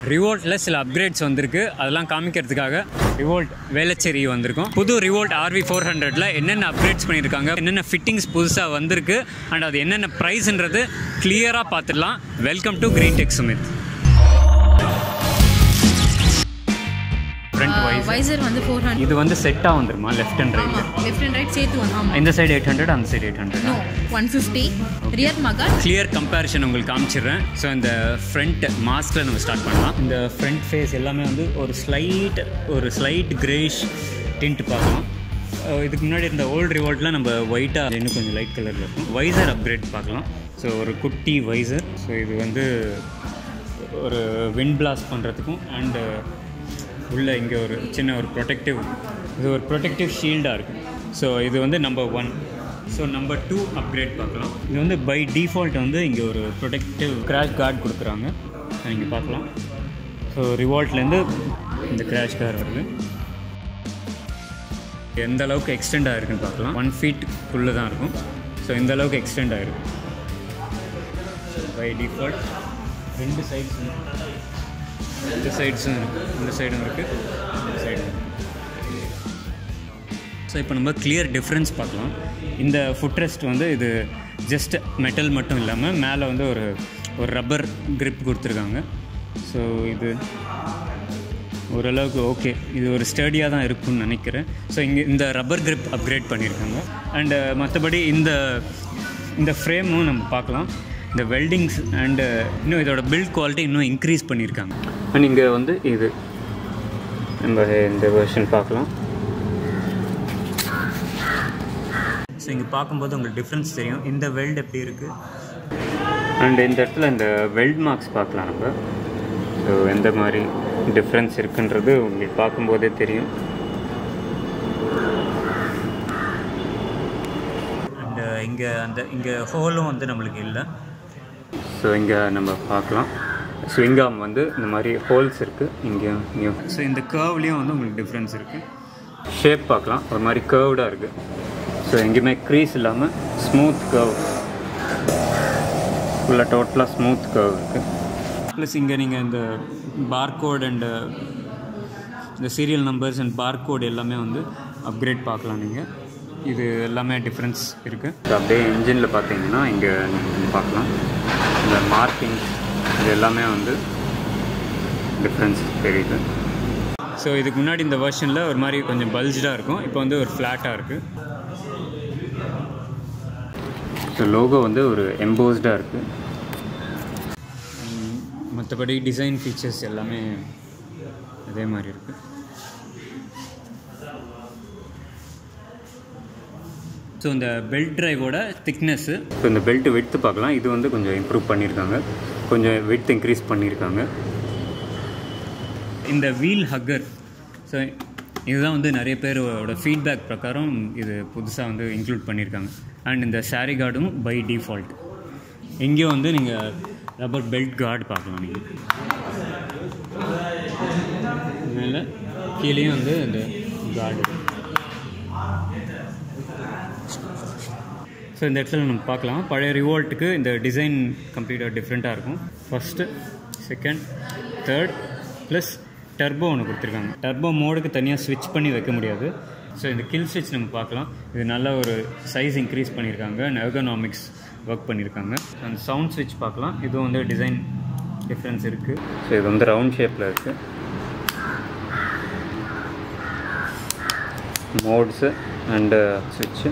ரிவோல்ட்டில் சில அப்கிரேட்ஸ் வந்திருக்கு அதெல்லாம் காமிக்கிறதுக்காக ரிவோல்ட் வேளச்சேரி வந்திருக்கும் புது ரிவோல்ட் ஆர்வி ஃபோர் ஹண்ட்ரட்ல என்னென்ன அப்கிரேட்ஸ் பண்ணியிருக்காங்க என்னென்ன ஃபிட்டிங்ஸ் புதுசாக வந்திருக்கு அண்ட் அது என்னென்ன ப்ரைஸ்ன்றது கிளியராக பார்த்துடலாம் welcome to green tech Sumit front வைஸ் வைசர் வந்து ஃபோர் ஹண்ட்ரட் இது வந்து செட்டாக வந்துருமா லெஃப்ட் அண்ட் ரைட் ஆமாம் லெஃப்ட் அண்ட் ரைட் சேர்த்து வந்து ஆமாம் இந்த சைடு எயிட் ஹண்ட்ரட் அந்த side eight hundred no one fifty rear மகா கிளியர் கம்பேரிஷன் உங்களுக்கு காமிச்சிடுறேன் ஸோ இந்த ஃப்ரண்ட் மாஸ்கில் நம்ம ஸ்டார்ட் பண்ணலாம் இந்த ஃப்ரண்ட் ஃபேஸ் எல்லாமே வந்து ஒரு ஸ்லைட் ஒரு ஸ்லைட் கிரேஷ் டிண்ட் பார்க்கலாம் அஹ் இதுக்கு முன்னாடி இருந்த ஓல்டு ரிவால்ட்லாம் நம்ம ஒயிட்டாக இன்னும் கொஞ்சம் லைட் கலரில் இருக்கும் வைசர் அப்கிரேட் பார்க்கலாம் ஸோ ஒரு குட்டி வைசர் ஸோ இது வந்து ஒரு விண்ட் பிளாஸ்ட் பண்ணுறதுக்கும் அண்டு உள்ள இங்கே ஒரு சின்ன ஒரு ப்ரொடெக்டிவ் இது ஒரு ப்ரொடெக்டிவ் ஷீல்டாக இருக்குது ஸோ இது வந்து number one so number two upgrade பார்க்கலாம் இது வந்து பை டிஃபால்ட் வந்து இங்கே ஒரு ப்ரொடெக்டிவ் கிராஷ் கார்டு கொடுக்குறாங்க நீங்கள் பார்க்கலாம் ஸோ ரிவால்ட்லேருந்து இந்த கிராஷ் கார் வருது எந்த அளவுக்கு எக்ஸ்டெண்ட் ஆகிருக்குன்னு பார்க்கலாம் ஒன் ஃபீட்டுக்குள்ளே தான் இருக்கும் ஸோ இந்த அளவுக்கு எக்ஸ்டெண்ட் ஆகிருக்கு பை டிஃபால்ட் ரெண்டு சைட்ஸ் இந்த சைட்ஸும் இருக்குது இந்த சைடும் இருக்குது இந்த சைடும் ஸோ இப்போ நம்ம கிளியர் டிஃப்ரென்ஸ் பார்க்கலாம் இந்த ஃபுட் ரெஸ்ட் வந்து இது ஜஸ்ட் மெட்டல் மட்டும் இல்லாமல் மேலே வந்து ஒரு ஒரு ரப்பர் grip கொடுத்துருக்காங்க ஸோ இது ஓரளவுக்கு ஓகே இது ஒரு ஸ்டடியாக தான் இருக்கும்னு நினைக்கிறேன் ஸோ இங்கே இந்த ரப்பர் grip அப்கிரேட் பண்ணியிருக்காங்க அண்டு மற்றபடி இந்த இந்த ஃப்ரேமும் நம்ம பார்க்கலாம் இந்த வெல்டிங்ஸ் அண்டு இன்னும் இதோட பில்ட் குவாலிட்டி இன்னும் இன்க்ரீஸ் பண்ணியிருக்காங்க அண்ட் இங்கே வந்து இது நம்ம இந்த வெர்ஷன் பார்க்கலாம் ஸோ இங்கே பார்க்கும்போது உங்களுக்கு டிஃப்ரென்ஸ் தெரியும் இந்த வெல்ட் எப்படி இருக்குது அண்ட் இந்த இடத்துல இந்த வெல்ட் மார்க்ஸ் பார்க்கலாம் நம்ம ஸோ எந்த மாதிரி டிஃப்ரென்ஸ் இருக்குன்றது உங்களுக்கு பார்க்கும்போதே தெரியும் அண்ட் இங்கே அந்த இங்கே ஹோலும் வந்து நம்மளுக்கு இல்லை ஸோ இங்கே நம்ம பார்க்கலாம் ஸ்விங்காம் வந்து இந்த மாதிரி ஹோல்ஸ் இருக்குது இங்கேயும் இங்கேயும் ஸோ இந்த கர்வ்லேயும் வந்து உங்களுக்கு டிஃப்ரென்ஸ் இருக்குது ஷேப் பார்க்கலாம் ஒரு மாதிரி கர்வ்டாக இருக்குது ஸோ எங்கேயுமே க்ரீஸ் இல்லாமல் ஸ்மூத் கர்வ் ஃபுல்லாக டோட்டலாக ஸ்மூத் கர்வ் இருக்குது ப்ளஸ் இங்கே நீங்கள் இந்த பார்கோட் அண்டு இந்த சீரியல் நம்பர்ஸ் அண்ட் பார்கோட் எல்லாமே வந்து அப்கிரேட் பார்க்கலாம் நீங்கள் இது எல்லாமே டிஃப்ரென்ஸ் இருக்குது அப்படியே இன்ஜினில் பார்த்தீங்கன்னா இங்கே நீங்கள் பார்க்கலாம் இந்த மார்க்கிங்ஸ் இது எல்லாமே வந்து டிஃப்ரென்ஸ் தெரியுது ஸோ இதுக்கு முன்னாடி இந்த வெர்ஷனில் ஒரு மாதிரி கொஞ்சம் பல்ஜாக இருக்கும் இப்போ வந்து ஒரு ஃப்ளாட்டாக இருக்குது ஸோ லோகோ வந்து ஒரு எம்போஸ்டாக இருக்குது மற்றபடி டிசைன் ஃபீச்சர்ஸ் எல்லாமே அதே மாதிரி இருக்குது ஸோ இந்த பெல்ட் ட்ரைவோட திக்னஸ்ஸு ஸோ இந்த பெல்ட் விட்த்து பார்க்கலாம் இது வந்து கொஞ்சம் இம்ப்ரூவ் பண்ணியிருக்காங்க கொஞ்சம் விட்த் இன்க்ரீஸ் பண்ணியிருக்காங்க இந்த வீல் ஹக்கர் ஸோ இதுதான் வந்து நிறைய பேரோட ஃபீட்பேக் பிரகாரம் இது புதுசாக வந்து இன்க்ளூட் பண்ணியிருக்காங்க அண்ட் இந்த சாரி கார்டும் பை டிஃபால்ட் எங்கேயும் வந்து நீங்கள் ரப்பர் பெல்ட் கார்டு பார்க்கலாம் நீங்கள் மேலே கீழேயும் வந்து இந்த கார்டு ஸோ இந்த இடத்துல நம்ம பார்க்கலாம் பழைய ரிவோல்ட்டுக்கு இந்த டிசைன் கம்ப்ளீட்டாக டிஃப்ரெண்ட்டாக இருக்கும் first second third plus turbo ஒன்று கொடுத்துருக்காங்க டர்போ மோடுக்கு தனியாக ஸ்விட்ச் பண்ணி வைக்க முடியாது ஸோ இந்த கில் ஸ்விட்ச் நம்ம பார்க்கலாம் இது நல்ல ஒரு சைஸ் இன்க்ரீஸ் பண்ணியிருக்காங்க எர்கனாமிக்ஸ் ஒர்க் பண்ணியிருக்காங்க அந்த சவுண்ட் ஸ்விட்ச் பார்க்கலாம் இது வந்து டிசைன் டிஃப்ரென்ஸ் இருக்குது ஸோ இது வந்து ரவுண்ட் ஷேப்பில் இருக்குது மோட்ஸு அண்டு ஸ்விட்சு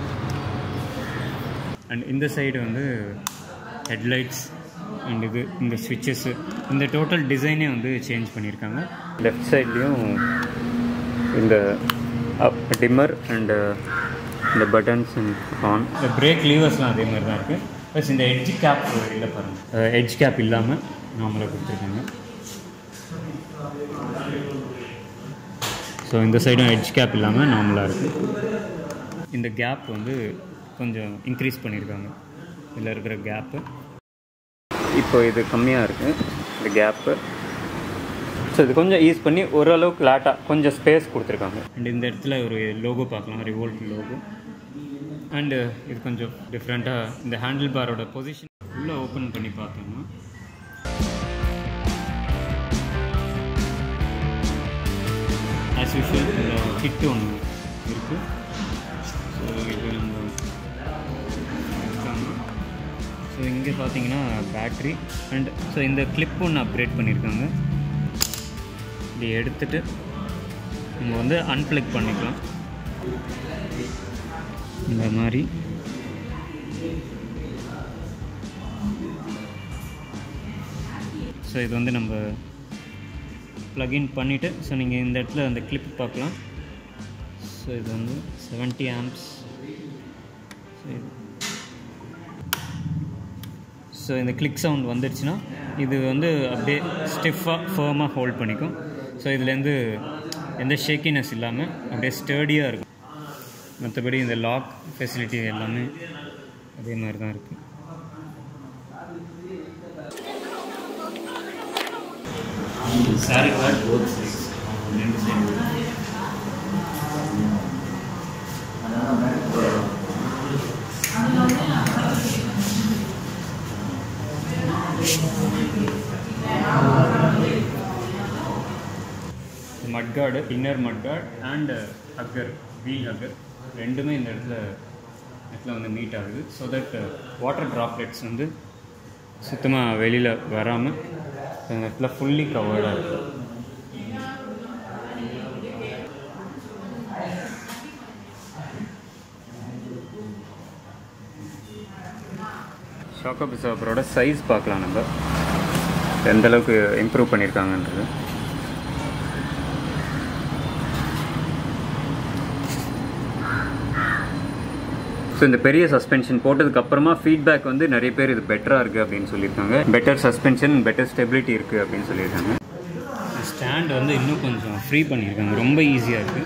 அண்ட் இந்த சைடு வந்து ஹெட்லைட்ஸ் அண்ட் இது இந்த ஸ்விட்சஸ்ஸு இந்த டோட்டல் டிசைனே வந்து சேஞ்ச் பண்ணியிருக்காங்க லெஃப்ட் சைட்லேயும் இந்த அப் டிம்மர் அண்டு இந்த பட்டன்ஸ் அண்ட் ஆன் இந்த பிரேக் லீவர்ஸ்லாம் அதே மாதிரி தான் இருக்குது ப்ளஸ் இந்த எட்ஜ் கேப் இல்லை பாருங்கள் எட்ஜ் கேப் இல்லாமல் நார்மலாக கொடுத்துருக்காங்க ஸோ இந்த சைடும் எட்ஜ் கேப் இல்லாமல் நார்மலாக இருக்குது இந்த கேப் வந்து கொஞ்சம் இன்க்ரீஸ் பண்ணியிருக்காங்க இதில் இருக்கிற கேப்பு இப்போ இது கம்மியாக இருக்குது இந்த கேப்பு ஸோ இது கொஞ்சம் யூஸ் பண்ணி ஓரளவுக்கு லேட்டாக கொஞ்சம் ஸ்பேஸ் கொடுத்துருக்காங்க அண்ட் இந்த இடத்துல ஒரு லோகோ பார்க்கலாம் ரிவோல்ட் லோகோ அண்டு இது கொஞ்சம் டிஃப்ரெண்ட்டாக இந்த ஹேண்டில் பாரோட பொசிஷன் உள்ளே ஓப்பன் பண்ணி பார்த்தோம்னா ஆஸ் யூஷுவல் இந்த கிட்டு ஒன்று இருக்குது ஸோ இது நம்ம இருக்காங்க ஸோ இங்கே பார்த்தீங்கன்னா பேட்ரி அண்ட் ஸோ இந்த கிளிப் ஒன்று அப்கிரேட் பண்ணியிருக்காங்க இப்படி எடுத்துட்டு நம்ம வந்து அன்பிளக் பண்ணிக்கலாம் இந்த மாதிரி ஸோ இது வந்து நம்ம ப்ளக்இன் பண்ணிவிட்டு ஸோ நீங்கள் இந்த இடத்துல அந்த கிளிப் பார்க்கலாம் ஸோ இது வந்து செவன்ட்டி ஆம்ப்ஸ் ஸோ இது ஸோ இந்த கிளிக் சவுண்ட் வந்துடுச்சுன்னா இது வந்து அப்படியே ஸ்டிஃபாக ஃபேமாக ஹோல்ட் பண்ணிக்கும் ஸோ இதுலேருந்து எந்த ஷேக்கினஸ் இல்லாமல் அப்படியே ஸ்டேடியாக இருக்கும் மற்றபடி இந்த லாக் ஃபெசிலிட்டி எல்லாமே அதே மாதிரி தான் இருக்குது சாரி கார்டு போத் சைஸ் ரெண்டு side mudguard inner mudguard and hugger wheel hugger ரெண்டுமே இந்த இடத்துல இடத்துல வந்து மீட் ஆகுது ஸோ தட் வாட்டர் ட்ராப்லெட்ஸ் வந்து சுத்தமாக வெளியில் வராமல் இந்த இடத்துல ஃபுல்லி கவர்டாக இருக்குது ஷாக்கோ பிசாப்பரோட சைஸ் பார்க்கலாம் நம்ம எந்த அளவுக்கு இம்ப்ரூவ் பண்ணியிருக்காங்கன்றது ஸோ இந்த பெரிய சஸ்பென்ஷன் போட்டதுக்கு அப்புறமா ஃபீட்பேக் வந்து நிறைய பேர் இது பெட்டராக இருக்குது அப்படின்னு சொல்லியிருக்காங்க பெட்டர் சஸ்பென்ஷன் பெட்டர் ஸ்டெபிலிட்டி இருக்குது அப்படின்னு சொல்லியிருக்காங்க ஸ்டாண்ட் வந்து இன்னும் கொஞ்சம் ஃப்ரீ பண்ணியிருக்காங்க ரொம்ப ஈஸியாக இருக்குது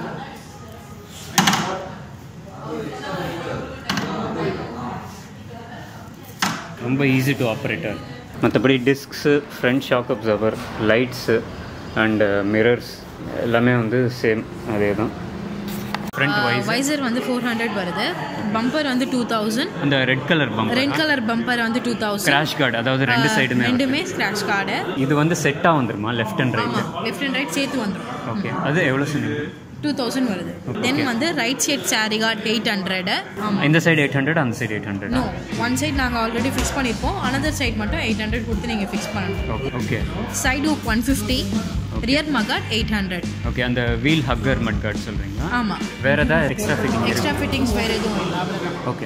ரொம்ப ஈஸி டு ஆப்ரேட்டர் மற்றபடி discs front shock absorber lights and mirrors எல்லாமே வந்து சேம் அதே தான் ஃப்ரண்ட் வைஸ் வைசர் வந்து ஃபோர் ஹண்ட்ரட் வருது பம்பர் வந்து டூ தௌசண்ட் அந்த red colour bumper red colour bumper வந்து டூ தௌசண்ட் கிராஷ் கார்டு அதாவது ரெண்டு சைடுமே ரெண்டுமே ஸ்க்ராட்ச் கார்டு இது வந்து செட்டாக வந்துருமா லெஃப்ட் அண்ட் ரைட் ஆமாம் லெஃப்ட் அண்ட் ரைட் சேர்த்து வந்துடும் ஓகே அது எவ்வளோ சொன்னீங்க டூ தௌசண்ட் வருது தென் வந்து right side sari guard eight hundred ஆமாம் இந்த சைடு எயிட் ஹண்ட்ரட் அந்த side eight hundred no one side நாங்கள் ஆல்ரெடி ஃபிக்ஸ் பண்ணியிருப்போம் அனதர் சைட் மட்டும் எயிட் ஹண்ட்ரட் கொடுத்து நீங்கள் ஃபிக்ஸ் பண்ணணும் okay okay side hook one fifty rear mudguard eight hundred okay அந்த வீல் ஹக்கர் மட் கார்டு சொல்கிறீங்களா ஆமாம் வேறு ஏதாவது எக்ஸ்ட்ரா ஃபிட்டிங் எக்ஸ்ட்ரா ஃபிட்டிங்ஸ் வேறு எதுவும் இல்லை அவ்வளோதான்